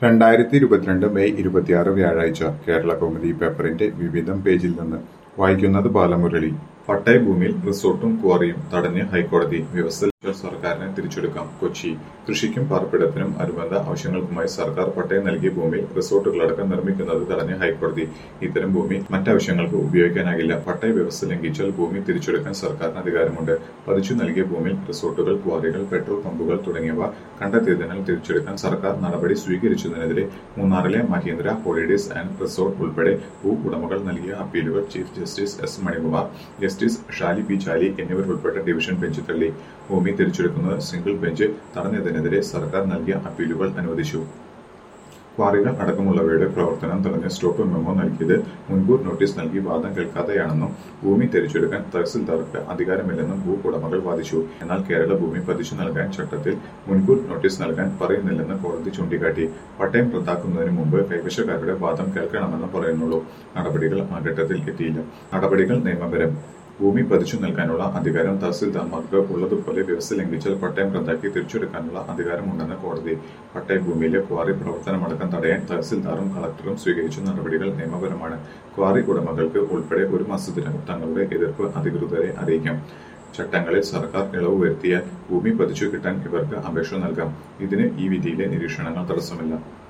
രണ്ടായിരത്തി ഇരുപത്തിരണ്ട് മെയ് ഇരുപത്തിയാറ് വ്യാഴാഴ്ച കേരള കൗമുദി പേപ്പറിന്റെ വിവിധം പേജിൽ നിന്ന് വായിക്കുന്നത് ബാലമുരളി പട്ടയ ഭൂമിയിൽ റിസോർട്ടും ക്വാറിയും തടഞ്ഞ് ഹൈക്കോടതി വ്യവസ്ഥ ലഭിച്ച സർക്കാരിനെ തിരിച്ചെടുക്കാം കൊച്ചി കൃഷിക്കും പാർപ്പിടത്തിനും അനുബന്ധ ആവശ്യങ്ങൾക്കുമായി സർക്കാർ പട്ടയം നൽകിയ ഭൂമിയിൽ റിസോർട്ടുകളടക്കം നിർമ്മിക്കുന്നത് തടഞ്ഞ് ഹൈക്കോടതി ഇത്തരം ഭൂമി മറ്റാവശ്യങ്ങൾക്ക് ഉപയോഗിക്കാനാകില്ല പട്ടയ വ്യവസ്ഥ ലംഘിച്ചാൽ ഭൂമി തിരിച്ചെടുക്കാൻ സർക്കാരിന് അധികാരമുണ്ട് പതിച്ചു നൽകിയ ഭൂമിയിൽ റിസോർട്ടുകൾ ക്വാറികൾ പെട്രോൾ പമ്പുകൾ തുടങ്ങിയവ കണ്ടെത്തിയതിനാൽ തിരിച്ചെടുക്കാൻ സർക്കാർ നടപടി സ്വീകരിച്ചതിനെതിരെ മൂന്നാറിലെ മഹീന്ദ്ര ഹോളിഡേസ് ആൻഡ് റിസോർട്ട് ഉൾപ്പെടെ ഭൂ ഉടമകൾ നൽകിയ അപ്പീലുകൾ chief justice S Manikumar justice Shaly P Chaly എന്നിവർ ഉൾപ്പെട്ട ഡിവിഷൻ ബെഞ്ച് തള്ളി ഭൂമി തിരിച്ചെടുക്കുന്നത് സിംഗിൾ ബെഞ്ച് തടഞ്ഞതിനെതിരെ സർക്കാർ നൽകിയ അപ്പീലുകൾ അനുവദിച്ചു ക്വാറികൾ അടക്കമുള്ളവയുടെ പ്രവർത്തനം തടഞ്ഞ് സ്റ്റോപ്പ് മെമ്മോ നൽകിയത് മുൻകൂർ നോട്ടീസ് നൽകി വാദം കേൾക്കാതെയാണെന്നും ഭൂമി തിരിച്ചെടുക്കാൻ തഹസിൽദാർക്ക് അധികാരമില്ലെന്നും ഭൂ ഉടമകൾ വാദിച്ചു എന്നാൽ കേരള ഭൂമി പതിച്ചു നൽകാൻ ചട്ടത്തിൽ മുൻകൂർ നോട്ടീസ് നൽകാൻ പറയുന്നില്ലെന്ന് കോടതി ചൂണ്ടിക്കാട്ടി പട്ടയം റദ്ദാക്കുന്നതിന് മുമ്പ് കൈവശക്കാരുടെ വാദം കേൾക്കണമെന്ന് പറയുന്നുള്ളൂ നടപടികൾ ആ ഘട്ടത്തിൽ എത്തിയില്ല നടപടികൾ നിയമപരം ഭൂമി പതിച്ചു നൽകാനുള്ള അധികാരം തഹസിൽദാർമാർക്ക് ഉള്ളതുപോലെ വ്യവസ്ഥ ലംഘിച്ചാൽ പട്ടയം റദ്ദാക്കി തിരിച്ചെടുക്കാനുള്ള അധികാരമുണ്ടെന്ന് കോടതി പട്ടയ ഭൂമിയിലെ ക്വാറി പ്രവർത്തനമടക്കം തടയാൻ തഹസിൽദാറും കളക്ടറും സ്വീകരിച്ച നടപടികൾ നിയമപരമാണ് ക്വാറി ഉടമകൾക്ക് ഉൾപ്പെടെ ഒരു മാസത്തിനകം തങ്ങളുടെ എതിർപ്പ് അധികൃതരെ അറിയിക്കാം ചട്ടങ്ങളിൽ സർക്കാർ ഇളവ് വരുത്തിയാൽ ഭൂമി പതിച്ചു കിട്ടാൻ ഇവർക്ക് അപേക്ഷ നൽകാം ഇതിന് ഈ വിധിയിലെ നിരീക്ഷണങ്ങൾ തടസ്സമില്ല